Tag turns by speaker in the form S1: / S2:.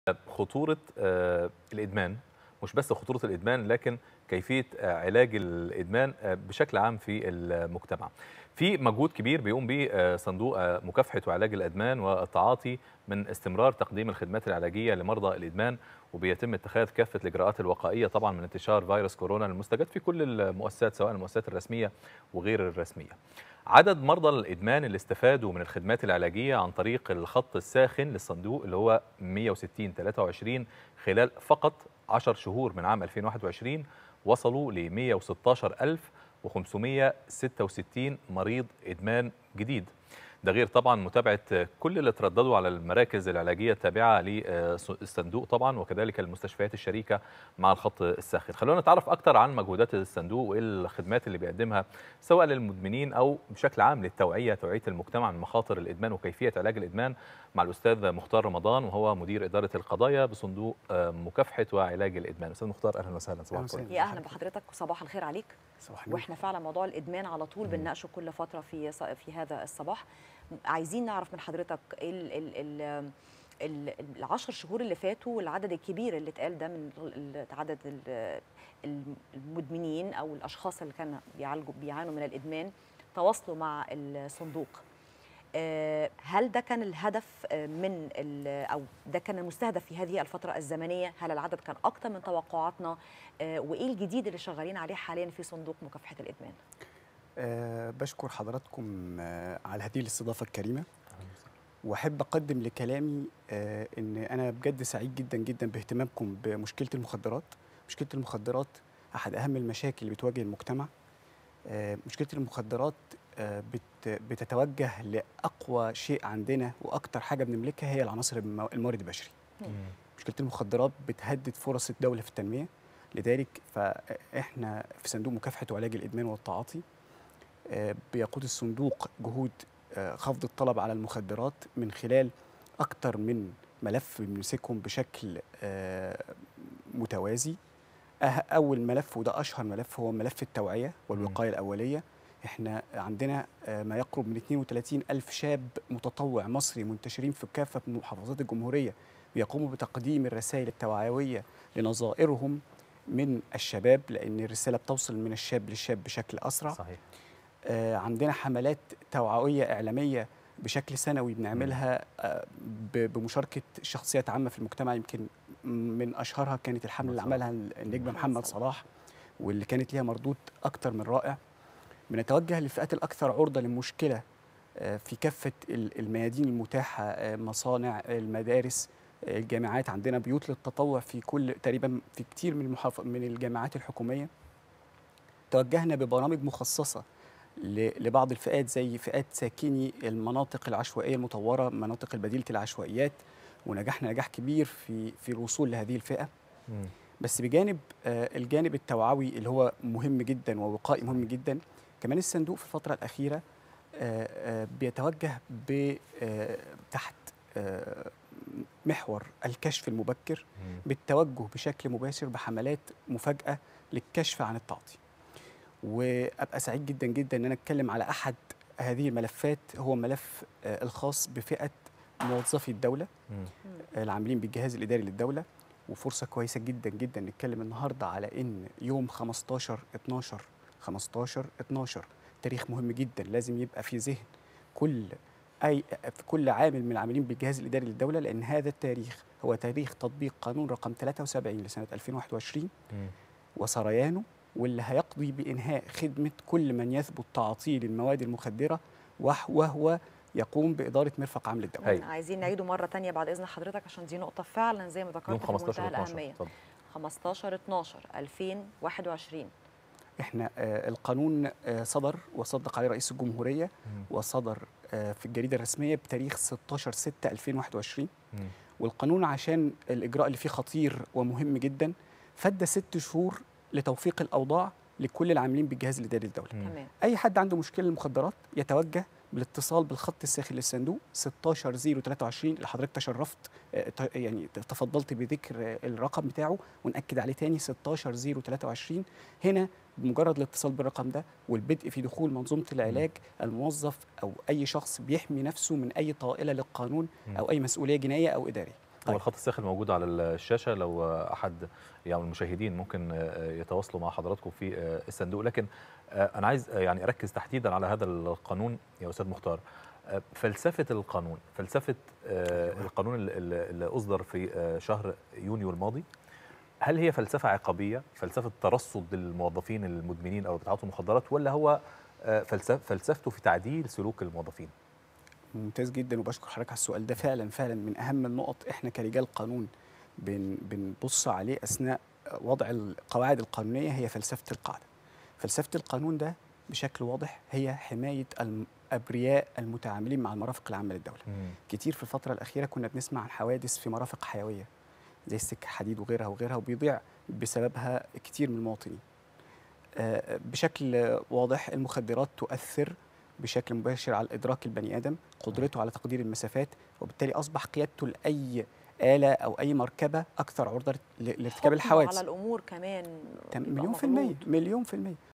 S1: خطوره آه، الادمان مش بس خطوره الادمان لكن كيفيه آه، علاج الادمان آه، بشكل عام في المجتمع. في مجهود كبير بيقوم به آه، صندوق آه، مكافحه وعلاج الادمان والتعاطي من استمرار تقديم الخدمات العلاجيه لمرضى الادمان وبيتم اتخاذ كافه الاجراءات الوقائيه طبعا من انتشار فيروس كورونا المستجد في كل المؤسسات سواء المؤسسات الرسميه وغير الرسميه. عدد مرضى الادمان اللي استفادوا من الخدمات العلاجيه عن طريق الخط الساخن للصندوق اللي هو 160 23 خلال فقط 10 شهور من عام 2021 وصلوا ل 116566 مريض ادمان جديد ده غير طبعا متابعه كل اللي ترددوا على المراكز العلاجيه التابعه للصندوق طبعا وكذلك المستشفيات الشريكه مع الخط الساخن. خلونا نتعرف اكثر عن مجهودات الصندوق وايه الخدمات اللي بيقدمها سواء للمدمنين او بشكل عام للتوعيه توعيه المجتمع من مخاطر الادمان وكيفيه علاج الادمان مع الاستاذ مختار رمضان وهو مدير اداره القضايا بصندوق مكافحه وعلاج الادمان. استاذ مختار اهلا وسهلا صباح الخير.
S2: يا اهلا بحضرتك وصباح الخير عليك.
S3: صباح
S2: واحنا فعلا موضوع الادمان على طول بنناقشه كل فتره في في هذا الصباح. عايزين نعرف من حضرتك ال ال ال العشر شهور اللي فاتوا والعدد الكبير اللي اتقال ده من عدد المدمنين او الاشخاص اللي كانوا بيعالجوا بيعانوا من الادمان تواصلوا مع الصندوق هل ده كان الهدف من او ده كان المستهدف في هذه الفتره الزمنيه هل العدد كان اكتر من توقعاتنا وايه الجديد اللي شغالين عليه حاليا في صندوق مكافحه الادمان
S3: أه بشكر حضراتكم أه على هذه الاستضافه الكريمه واحب اقدم لكلامي أه ان انا بجد سعيد جدا جدا باهتمامكم بمشكله المخدرات مشكله المخدرات احد اهم المشاكل اللي بتواجه المجتمع أه مشكله المخدرات أه بت بتتوجه لاقوى شيء عندنا واكتر حاجه بنملكها هي العناصر الموارد البشري مشكله المخدرات بتهدد فرص الدوله في التنميه لذلك فاحنا في صندوق مكافحه وعلاج الادمان والتعاطي بيقود الصندوق جهود خفض الطلب على المخدرات من خلال أكثر من ملف بنمسكهم بشكل متوازي أول ملف وده أشهر ملف هو ملف التوعية والوقاية الأولية احنا عندنا ما يقرب من 32 ألف شاب متطوع مصري منتشرين في كافة محافظات الجمهورية بيقوموا بتقديم الرسائل التوعوية لنظائرهم من الشباب لأن الرسالة بتوصل من الشاب للشاب بشكل أسرع
S1: صحيح.
S3: آه عندنا حملات توعويه اعلاميه بشكل سنوي بنعملها آه بمشاركه شخصيات عامه في المجتمع يمكن من اشهرها كانت الحمله اللي عملها النجم محمد صلاح واللي كانت ليها مردود اكتر من رائع بنتوجه للفئات الاكثر عرضه للمشكله آه في كافه الميادين المتاحه مصانع المدارس الجامعات عندنا بيوت للتطوع في كل تقريبا في كتير من المحاف... من الجامعات الحكوميه توجهنا ببرامج مخصصه لبعض الفئات زي فئات ساكني المناطق العشوائيه المطوره مناطق البديله العشوائيات ونجحنا نجاح كبير في في الوصول لهذه الفئه م. بس بجانب آه الجانب التوعوي اللي هو مهم جدا ووقائي مهم جدا كمان الصندوق في الفتره الاخيره آه آه بيتوجه ب تحت محور الكشف المبكر م. بالتوجه بشكل مباشر بحملات مفاجاه للكشف عن التعاطي وابقى سعيد جدا جدا ان انا اتكلم على احد هذه الملفات هو ملف الخاص بفئه موظفي الدوله العاملين بالجهاز الاداري للدوله وفرصه كويسه جدا جدا نتكلم النهارده على ان يوم 15 12 15 12 تاريخ مهم جدا لازم يبقى في ذهن كل اي في كل عامل من العاملين بالجهاز الاداري للدوله لان هذا التاريخ هو تاريخ تطبيق قانون رقم 73 لسنه 2021 م. وسريانه واللي هيقضي بإنهاء خدمة كل من يثبت تعاطيه للمواد المخدرة وهو يقوم بإدارة مرفق عام للدولة
S2: هي. عايزين نعيده مرة تانية بعد إذن حضرتك عشان دي نقطة فعلا زي ما ذكرت في منتهى الأهمية 15 12 2021
S3: احنا آه القانون آه صدر وصدق عليه رئيس الجمهورية م. وصدر آه في الجريدة الرسمية بتاريخ 16 6 2021 م. والقانون عشان الإجراء اللي فيه خطير ومهم جدا فدى ست شهور لتوفيق الاوضاع لكل العاملين بالجهاز الاداري للدوله.
S2: تمام.
S3: اي حد عنده مشكله المخدرات يتوجه بالاتصال بالخط الساخن للصندوق 16023 اللي حضرتك تشرفت يعني تفضلت بذكر الرقم بتاعه ونأكد عليه تاني 16023 هنا بمجرد الاتصال بالرقم ده والبدء في دخول منظومه العلاج الموظف او اي شخص بيحمي نفسه من اي طائله للقانون او اي مسؤوليه جنائيه او اداريه.
S1: هو
S3: طيب.
S1: الخط الساخن موجود على الشاشه لو احد يعني المشاهدين ممكن يتواصلوا مع حضراتكم في الصندوق لكن انا عايز يعني اركز تحديدا على هذا القانون يا استاذ مختار فلسفه القانون فلسفه القانون اللي اصدر في شهر يونيو الماضي هل هي فلسفه عقابيه فلسفه ترصد للموظفين المدمنين او بتعاطوا المخدرات ولا هو فلسفه فلسفته في تعديل سلوك الموظفين
S3: ممتاز جدا وبشكر حضرتك على السؤال ده فعلا فعلا من اهم النقط احنا كرجال قانون بن بنبص عليه اثناء وضع القواعد القانونيه هي فلسفه القاعده فلسفه القانون ده بشكل واضح هي حمايه الابرياء المتعاملين مع المرافق العامه للدوله
S1: مم.
S3: كتير في الفتره الاخيره كنا بنسمع عن حوادث في مرافق حيويه زي السكه حديد وغيرها وغيرها وبيضيع بسببها كتير من المواطنين آه، بشكل واضح المخدرات تؤثر بشكل مباشر على إدراك البني آدم قدرته على تقدير المسافات وبالتالي أصبح قيادته لأي آلة أو أي مركبة أكثر عرضة ل- لارتكاب
S2: حكمه
S3: الحوادث
S2: على الامور كمان
S3: تم-
S2: بيبقى
S3: مليون في المية
S2: مغلوط.
S3: مليون في المية